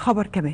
خبر كمان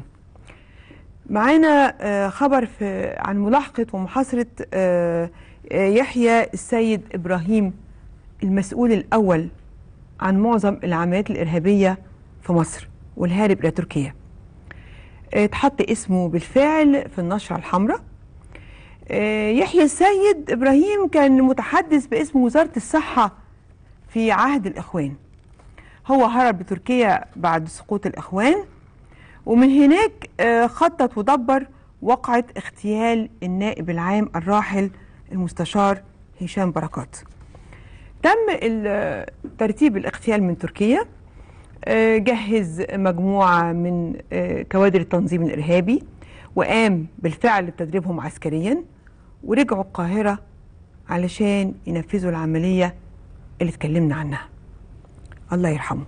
معانا آه، خبر في عن ملاحقة ومحاصرة آه، آه، يحيى السيد إبراهيم المسؤول الأول عن معظم العمليات الإرهابية في مصر والهارب إلى تركيا آه، اتحط اسمه بالفعل في النشرة الحمراء آه، يحيى السيد إبراهيم كان متحدث باسم وزارة الصحة في عهد الإخوان هو هرب لتركيا بعد سقوط الإخوان ومن هناك آه، خطط ودبر وقعة اغتيال النائب العام الراحل المستشار هشام بركات تم ال- ترتيب الاغتيال من تركيا آه، جهز مجموعة من آه، كوادر التنظيم الإرهابي وقام بالفعل بتدريبهم عسكريا ورجعوا القاهرة علشان ينفذوا العملية اللي اتكلمنا عنها الله يرحمه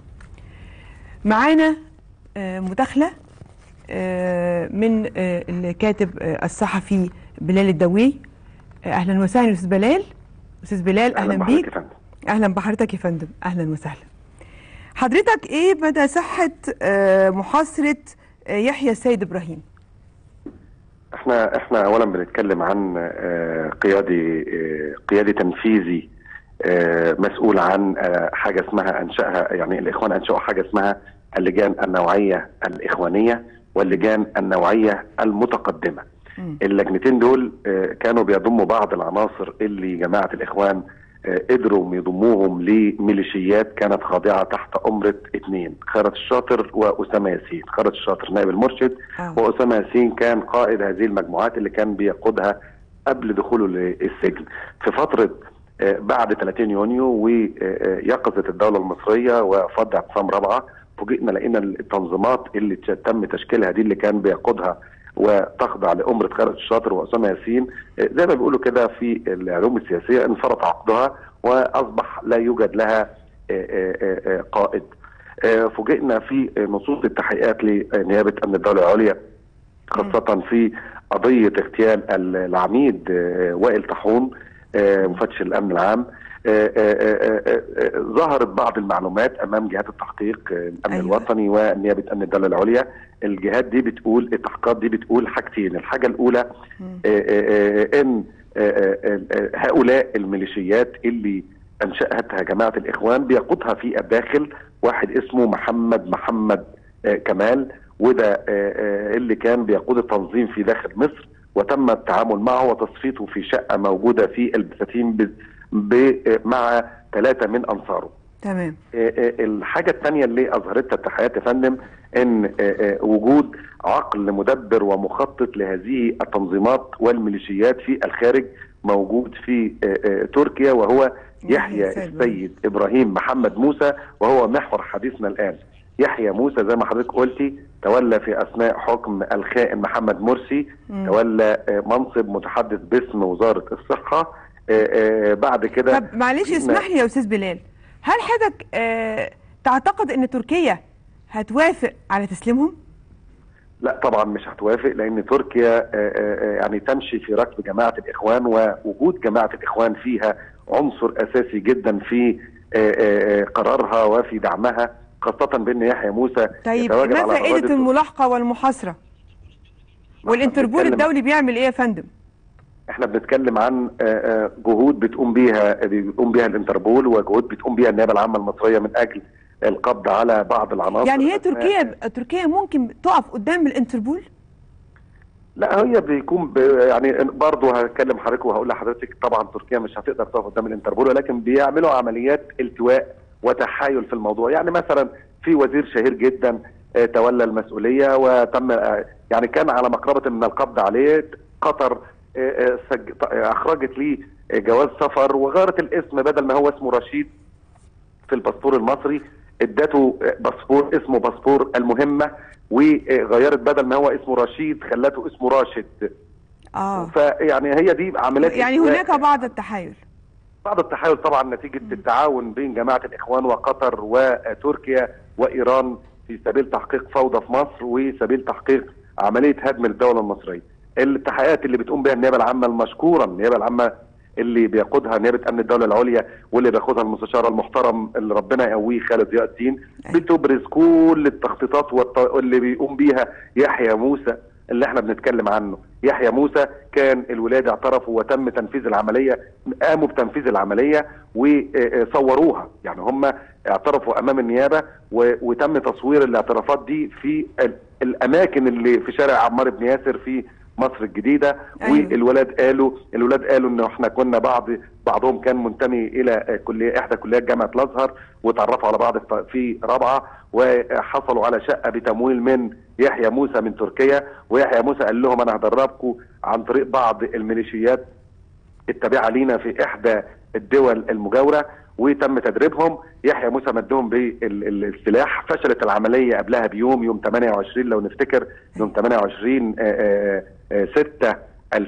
معانا آه، مداخلة آه، من آه، الكاتب آه، الصحفي بلال الدوي آه، أهلا وسهلا أستاذ بلال أستاذ بلال أهلا, بحضرتك بيك يا فندم. أهلا بحضرتك يا فندم أهلا وسهلا حضرتك إيه مدى صحة آه، محاصرة آه، يحيى السيد إبراهيم احنا احنا اولا بنتكلم عن آه، قيادي آه، قيادي تنفيذي آه، مسؤول عن آه، حاجه اسمها انشاها يعني الاخوان انشأوا حاجه اسمها اللجان النوعيه الاخوانيه واللجان النوعيه المتقدمه. مم. اللجنتين دول آه، كانوا بيضموا بعض العناصر اللي جماعه الاخوان آه، قدروا يضموهم لميليشيات كانت خاضعه تحت امره اثنين خيرت الشاطر واسامه ياسين، خيرت الشاطر نائب المرشد آه. واسامه ياسين كان قائد هذه المجموعات اللي كان بيقودها قبل دخوله للسجن في فتره آه، بعد 30 يونيو ويقظه الدوله المصريه وفض اعتصام رابعه فوجئنا لقينا التنظيمات اللي تش- تم تشكيلها دي اللي كان بيقودها وتخضع لأمرة خالد الشاطر وأسامة ياسين آه، زي ما بيقولوا كده في العلوم السياسية انفرط عقدها وأصبح لا يوجد لها آه، آه، آه، آه، قائد آه، فوجئنا في آه، نصوص التحقيقات لنيابة أمن الدولة العليا خاصة في قضية اغتيال العميد آه، وائل طاحون آه، مفتش الأمن العام آه، آه، آه، آه، آه، ظهرت بعض المعلومات امام جهات التحقيق آه، الامن أيوة. أيوة. الوطني ونيابه امن الدوله العليا الجهات دي بتقول التحقيقات دي بتقول حاجتين الحاجه الاولى مم. آه، آه، آه، ان آه، آه، آه، هؤلاء الميليشيات اللي انشاتها جماعه الاخوان بيقودها في الداخل واحد اسمه محمد محمد آه، كمال وده آه، آه، اللي كان بيقود التنظيم في داخل مصر وتم التعامل معه وتصفيته في شقه موجوده في البساتين ب- ب- مع ثلاثه من انصاره. تمام آه، آه، الحاجة الثانية اللي أظهرتها التحقيقات يا فندم إن آه، آه، وجود عقل مدبر ومخطط لهذه التنظيمات والميليشيات في الخارج موجود في آه، آه، تركيا وهو يحيى يحيى السيد السيد إبراهيم محمد موسى وهو محور حديثنا الآن يحيى موسى زي ما حضرتك قلتي تولى في أثناء حكم الخائن محمد مرسي مم. تولى آه، منصب متحدث باسم وزارة الصحة آه، آه، بعد كده طب معلش جبنا- اسمح لي يا استاذ بلال هل حضرتك آه تعتقد ان تركيا هتوافق على تسليمهم؟ لا طبعا مش هتوافق لان تركيا آه، آه، آه، يعني تمشي في ركب جماعه الاخوان ووجود جماعه الاخوان فيها عنصر اساسي جدا في آه، آه، آه، قرارها وفي دعمها خاصه بان يحيى موسى طيب يتواجد ما على فائده أراضي الملاحقه والمحاصره؟ والانتربول بنتكلم- الدولي بيعمل ايه يا فندم؟ احنا بنتكلم عن آه، آه، جهود بتقوم بيها بيقوم بيها الانتربول وجهود بتقوم بيها النيابه العامه المصريه من اجل القبض على بعض العناصر يعني هي أثناء- تركيا تركيا ممكن تقف قدام الانتربول؟ لا هي بيكون ب... يعني برضه هتكلم حضرتك وهقول لحضرتك طبعا تركيا مش هتقدر تقف قدام الانتربول ولكن بيعملوا عمليات التواء وتحايل في الموضوع يعني مثلا في وزير شهير جدا آه، تولى المسؤوليه وتم آه، يعني كان على مقربه من القبض عليه قطر آه، آه، سج... آه، اخرجت ليه آه، جواز سفر وغيرت الاسم بدل ما هو اسمه رشيد في الباسبور المصري ادته باسبور اسمه باسبور المهمه وغيرت بدل ما هو اسمه رشيد خلته اسمه راشد اه فيعني هي دي عمليات يعني التواء. هناك بعض التحايل بعض التحايل طبعا نتيجه التعاون بين جماعه الاخوان وقطر وتركيا وايران في سبيل تحقيق فوضى في مصر وسبيل تحقيق عمليه هدم الدوله المصريه. التحقيقات اللي بتقوم بها النيابه العامه المشكوره النيابه العامه اللي بيقودها نيابه امن الدوله العليا واللي بياخدها المستشار المحترم اللي ربنا يقويه خالد ضياء الدين أيوة. بتبرز كل التخطيطات والط- اللي بيقوم بيها يحيى موسى اللي احنا بنتكلم عنه يحيى موسى كان الولاد اعترفوا وتم تنفيذ العمليه قاموا بتنفيذ العمليه وصوروها يعني هم اعترفوا امام النيابه و- وتم تصوير الاعترافات دي في ال- الاماكن اللي في شارع عمار بن ياسر في مصر الجديده أيوة. والولاد قالوا الولاد قالوا ان احنا كنا بعض بعضهم كان منتمي الى كليه احدى كليات جامعه الازهر وتعرفوا على بعض في- في رابعه وحصلوا على شقه بتمويل من يحيى موسى من تركيا ويحيى موسى قال لهم انا هدربكم عن طريق بعض الميليشيات التابعه لينا في احدى الدول المجاوره وتم تدريبهم يحيى موسى مدهم بالسلاح فشلت العمليه قبلها بيوم يوم 28 لو نفتكر يوم 28 آه، آه، 6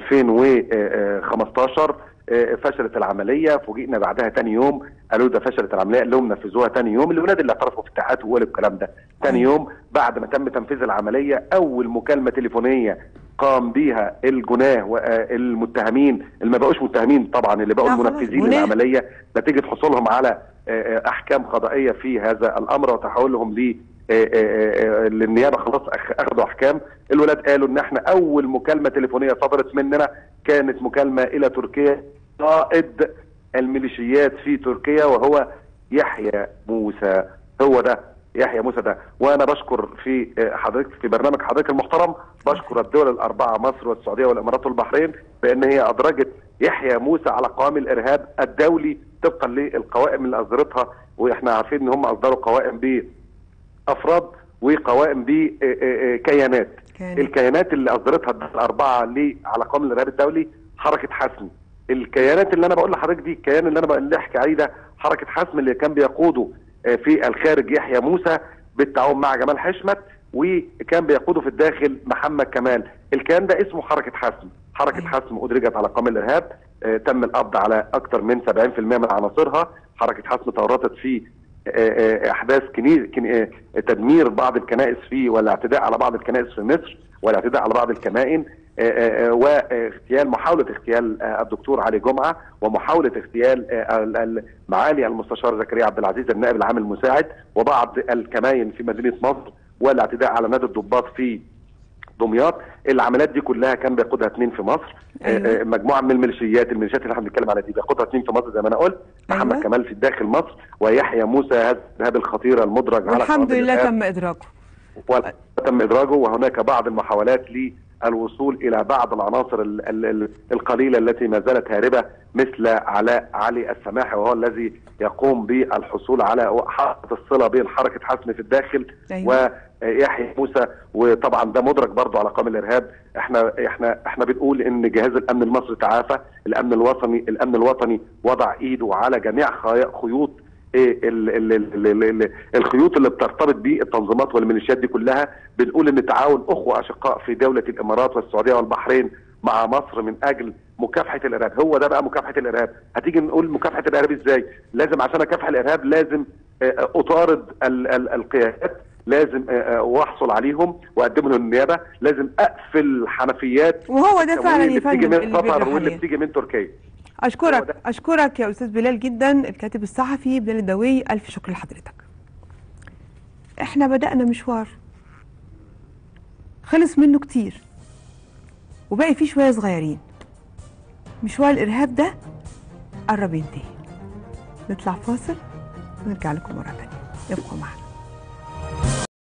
2015 آه، فشلت العمليه فوجئنا بعدها تاني يوم قالوا ده فشلت العمليه قال لهم نفذوها تاني يوم الولاد اللي اعترفوا في التحقيقات وقالوا الكلام ده تاني أيوة. يوم بعد ما تم تنفيذ العمليه اول مكالمه تليفونيه قام بيها الجناه والمتهمين اللي ما بقوش متهمين طبعا اللي بقوا لا خلاص، المنفذين جناه. للعمليه نتيجه حصولهم على آه، آه، احكام قضائيه في هذا الامر وتحولهم ل آه، آه، آه، للنيابه خلاص أخ- اخذوا احكام الولاد قالوا ان احنا اول مكالمه تليفونيه صدرت مننا كانت مكالمه الى تركيا قائد الميليشيات في تركيا وهو يحيى موسى هو ده يحيى موسى ده وانا بشكر في آه، حضرتك في برنامج حضرتك المحترم بشكر الدول الاربعه مصر والسعوديه والامارات والبحرين بان هي ادرجت يحيى موسى على قوائم الارهاب الدولي طبقا للقوائم اللي اصدرتها واحنا عارفين ان هم اصدروا قوائم بافراد وقوائم بكيانات كيانات. الكيانات اللي اصدرتها الدول الاربعه ليه على قوائم الارهاب الدولي حركه حسم الكيانات اللي انا بقول لحضرتك دي الكيان اللي انا بقول اللي احكي عليه ده حركه حسم اللي كان بيقوده آه، في الخارج يحيى موسى بالتعاون مع جمال حشمت وكان بيقوده في الداخل محمد كمال الكيان ده اسمه حركه حسم حركه أيوة. حسم ادرجت على قوام الارهاب آه، تم القبض على اكثر من 70% من عناصرها حركه حسم تورطت في آه، آه، احداث كني... كني... آه، تدمير بعض الكنائس في والاعتداء على بعض الكنائس في مصر والاعتداء على بعض الكمائن آه، آه، آه، واغتيال محاوله اغتيال آه، الدكتور علي جمعه ومحاوله اغتيال آه، ال- ال- معالي المستشار زكريا عبد العزيز النائب العام المساعد وبعض الكمائن في مدينه مصر والاعتداء على نادي الضباط في دمياط العمليات دي كلها كان بياخدها اثنين في مصر أيوة. آه، آه، مجموعه من الميليشيات الميليشيات اللي احنا بنتكلم عليها دي بياخدها اثنين في مصر زي ما انا قلت محمد أيوة. كمال في داخل مصر ويحيى موسى هذا الارهاب الخطيره المدرج على والحمد قوائم لله الإرهاب. تم ادراكه وتم ادراجه وهناك بعض المحاولات للوصول الى بعض العناصر ال- ال- ال- القليله التي ما زالت هاربه مثل علاء علي السماحي وهو الذي يقوم بالحصول على حلقه الصله بين حركه حسم في الداخل أيوة. ويحيى موسى وطبعا ده مدرك برضه على قوام الارهاب احنا احنا احنا بنقول ان جهاز الامن المصري تعافى الامن الوطني الامن الوطني وضع ايده على جميع خي- خيوط ايه ال ال ال ال ال الخيوط اللي بترتبط بيه التنظيمات والميليشيات دي كلها بنقول ان تعاون اخوه اشقاء في دوله الامارات والسعوديه والبحرين مع مصر من اجل مكافحه الارهاب هو ده بقى مكافحه الارهاب هتيجي نقول مكافحه الارهاب ازاي لازم عشان اكافح الارهاب لازم آه، آه، اطارد ال- ال- القيادات لازم آه، آه، واحصل عليهم واقدم لهم النيابه لازم اقفل حنفيات وهو ده فعلا اللي يا بتيجي فندم من اللي قطر بيجرى واللي حاليا بتيجي من تركيا هو اشكرك ده. اشكرك يا استاذ بلال جدا الكاتب الصحفي بلال الدوي الف شكر لحضرتك احنا بدانا مشوار خلص منه كتير وباقي فيه شويه صغيرين مشوار الارهاب ده قرب ينتهي نطلع فاصل ونرجع لكم مره تانية ابقوا معنا